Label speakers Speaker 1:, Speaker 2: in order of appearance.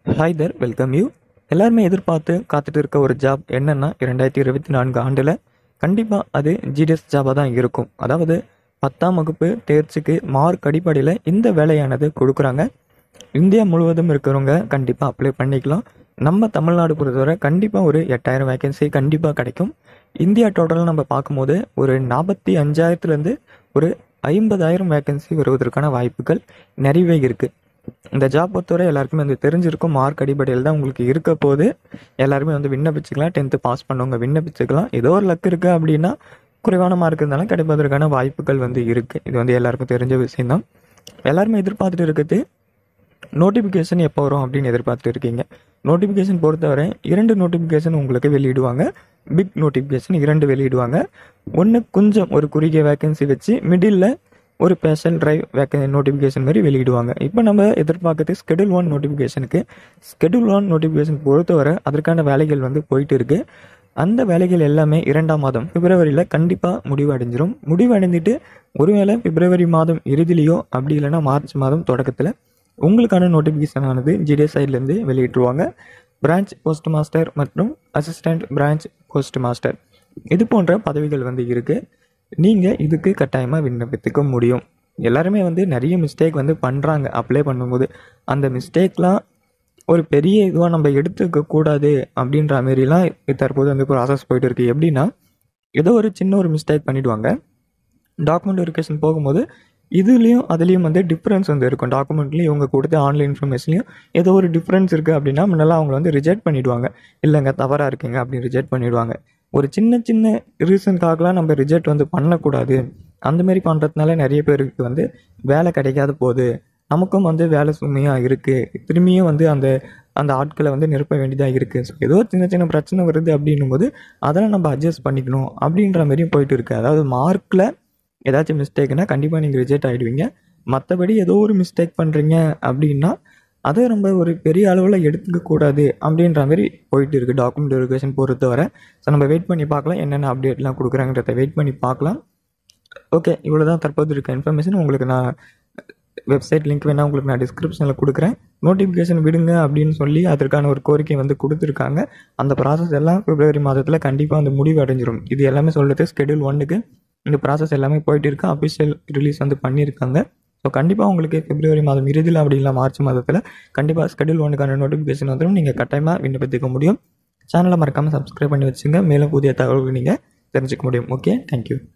Speaker 1: hi Dhar welcome you எல்லாருமே எதிர்பார்த்து காத்துட்டு இருக்க ஒரு ஜாப் என்னன்னா இரண்டாயிரத்தி இருபத்தி நான்கு ஆண்டில் கண்டிப்பாக அது ஜிடிஎஸ் ஜாபாக தான் இருக்கும் அதாவது பத்தாம் வகுப்பு தேர்ச்சிக்கு மார்க் அடிப்படையில் இந்த வேலையானது கொடுக்குறாங்க இந்தியா முழுவதும் இருக்கிறவங்க கண்டிப்பாக அப்ளை பண்ணிக்கலாம் நம்ம தமிழ்நாடு பொறுத்தவரை கண்டிப்பாக ஒரு எட்டாயிரம் வேகன்சி கண்டிப்பாக கிடைக்கும் இந்தியா டோட்டலாக நம்ம பார்க்கும்போது ஒரு நாற்பத்தி அஞ்சாயிரத்துலேருந்து ஒரு ஐம்பதாயிரம் வேகன்சி வருவதற்கான வாய்ப்புகள் நிறையவே இருக்குது இந்த ஜாப் பொறுத்தவரை எல்லாருக்குமே வந்து தெரிஞ்சிருக்கும் மார்க் அடிப்படையில் தான் உங்களுக்கு இருக்க போது எல்லாருமே வந்து விண்ணப்பிச்சுக்கலாம் டென்த்து பாஸ் பண்ணவங்க விண்ணப்பிச்சுக்கலாம் ஏதோ ஒரு லக் இருக்குது அப்படின்னா குறைவான மார்க் இருந்தாலும் கிடைப்பதற்கான வாய்ப்புகள் வந்து இருக்குது இது வந்து எல்லாருக்கும் தெரிஞ்ச விஷயம்தான் எல்லாருமே எதிர்பார்த்துட்டு இருக்குது நோட்டிஃபிகேஷன் எப்போ வரும் அப்படின்னு எதிர்பார்த்துட்டு இருக்கீங்க நோட்டிஃபிகேஷன் பொறுத்தவரை இரண்டு நோட்டிஃபிகேஷன் உங்களுக்கு வெளியிடுவாங்க பிக் நோட்டிஃபிகேஷன் இரண்டு வெளியிடுவாங்க ஒன்று கொஞ்சம் ஒரு குறுகிய வேகன்சி வச்சு மிடில் ஒரு ஸ்பெஷல் டிரைவ் வேக்க நோட்டிஃபிகேஷன் மாதிரி வெளியிடுவாங்க இப்போ நம்ம எதிர்பார்க்கறது ஸ்கெடியூல் ஒன் நோட்டிஃபிகேஷனுக்கு ஸ்கெடியூல் ஒன் நோட்டிஃபிகேஷன் பொறுத்தவரை அதற்கான வேலைகள் வந்து போயிட்டு இருக்கு அந்த வேலைகள் எல்லாமே இரண்டாம் மாதம் பிப்ரவரியில் கண்டிப்பாக முடிவு அடைஞ்சிரும் முடிவு அடைஞ்சிட்டு ஒருவேளை பிப்ரவரி மாதம் இறுதியிலையோ அப்படி இல்லைன்னா மார்ச் மாதம் தொடக்கத்தில் உங்களுக்கான நோட்டிஃபிகேஷன் ஆனது ஜிடிஎஸ் சைட்லேருந்து வெளியிட்டுருவாங்க பிரான்ச் போஸ்ட் மாஸ்டர் மற்றும் அசிஸ்டன்ட் பிரான்ச் போஸ்ட் மாஸ்டர் இது போன்ற பதவிகள் வந்து இருக்குது நீங்கள் இதுக்கு கட்டாயமாக விண்ணப்பித்துக்க முடியும் எல்லாருமே வந்து நிறைய மிஸ்டேக் வந்து பண்ணுறாங்க அப்ளை பண்ணும்போது அந்த மிஸ்டேக்லாம் ஒரு பெரிய இதுவாக நம்ம எடுத்துக்க கூடாது அப்படின்ற மாரிலாம் தற்போது வந்து ப்ராசஸ் போயிட்டு இருக்கு எப்படின்னா ஏதோ ஒரு சின்ன ஒரு மிஸ்டேக் பண்ணிடுவாங்க டாக்குமெண்ட் வெரிஃபிகேஷன் போகும்போது இதுலேயும் அதுலேயும் வந்து டிஃப்ரென்ஸ் வந்து இருக்கும் டாக்குமெண்ட்லேயும் இவங்க கொடுத்த ஆன்லைன் இன்ஃபர்மேஷன்லையும் ஏதோ ஒரு டிஃப்ரென்ஸ் இருக்குது அப்படின்னா முன்னெல்லாம் அவங்கள வந்து ரிஜெக்ட் பண்ணிவிடுவாங்க இல்லைங்க தவறாக இருக்குங்க அப்படின்னு ரிஜெக்ட் பண்ணிவிடுவாங்க ஒரு சின்ன சின்ன ரீசனுக்காகலாம் நம்ம ரிஜெக்ட் வந்து பண்ணக்கூடாது அந்த மாதிரி பண்ணுறதுனால நிறைய பேருக்கு வந்து வேலை கிடைக்காத போகுது நமக்கும் வந்து வேலை சுமையாக இருக்குது திரும்பியும் வந்து அந்த அந்த ஆட்களை வந்து நிரப்ப வேண்டியதாக இருக்குது ஸோ ஏதோ சின்ன சின்ன பிரச்சனை வருது அப்படின்னும் போது அதெல்லாம் நம்ம அட்ஜஸ்ட் பண்ணிக்கணும் அப்படின்ற மாதிரியும் போயிட்டு இருக்குது அதாவது மார்க்கில் ஏதாச்சும் மிஸ்டேக்னா கண்டிப்பாக நீங்கள் ரிஜெக்ட் ஆகிடுவீங்க மற்றபடி ஏதோ ஒரு மிஸ்டேக் பண்ணுறீங்க அப்படின்னா அதை நம்ம ஒரு பெரிய அளவில் எடுத்துக்க கூடாது அப்படின்ற மாதிரி போயிட்டு இருக்குது டாக்குமெண்ட் வெரிஃபிகேஷன் பொறுத்தவரை ஸோ நம்ம வெயிட் பண்ணி பார்க்கலாம் என்னென்ன அப்டேட்லாம் கொடுக்குறாங்கிறத வெயிட் பண்ணி பார்க்கலாம் ஓகே இவ்வளோ தான் தற்போது இருக்க இன்ஃபர்மேஷன் உங்களுக்கு நான் வெப்சைட் லிங்க் வேணால் உங்களுக்கு நான் டிஸ்கிரிப்ஷனில் கொடுக்குறேன் நோட்டிஃபிகேஷன் விடுங்க அப்படின்னு சொல்லி அதற்கான ஒரு கோரிக்கை வந்து கொடுத்துருக்காங்க அந்த ப்ராசஸ் எல்லாம் பிப்ரவரி மாதத்தில் கண்டிப்பாக வந்து முடிவு அடைஞ்சிரும் இது எல்லாமே சொல்கிறது ஸ்கெடியூல் ஒன்றுக்கு இந்த ப்ராசஸ் எல்லாமே போயிட்டு இருக்கு அஃபிஷியல் ரிலீஸ் வந்து பண்ணியிருக்காங்க ஸோ கண்டிப்பாக உங்களுக்கு பிப்ரவரி மாதம் இறுதியில் அப்படி இல்லை மார்ச் மாதத்தில் கண்டிப்பாக ஸ்கெடியூல் ஒன்றுக்கான நோட்டிஃபிகேஷன் வந்துடும் நீங்கள் கட்டாயமாக விண்ணப்பித்துக்க முடியும் சேனலை மறக்காமல் சப்ஸ்கிரைப் பண்ணி வச்சுங்க மேலும் புதிய தகவல்கள் நீங்கள் தெரிஞ்சுக்க முடியும் ஓகே தேங்க்யூ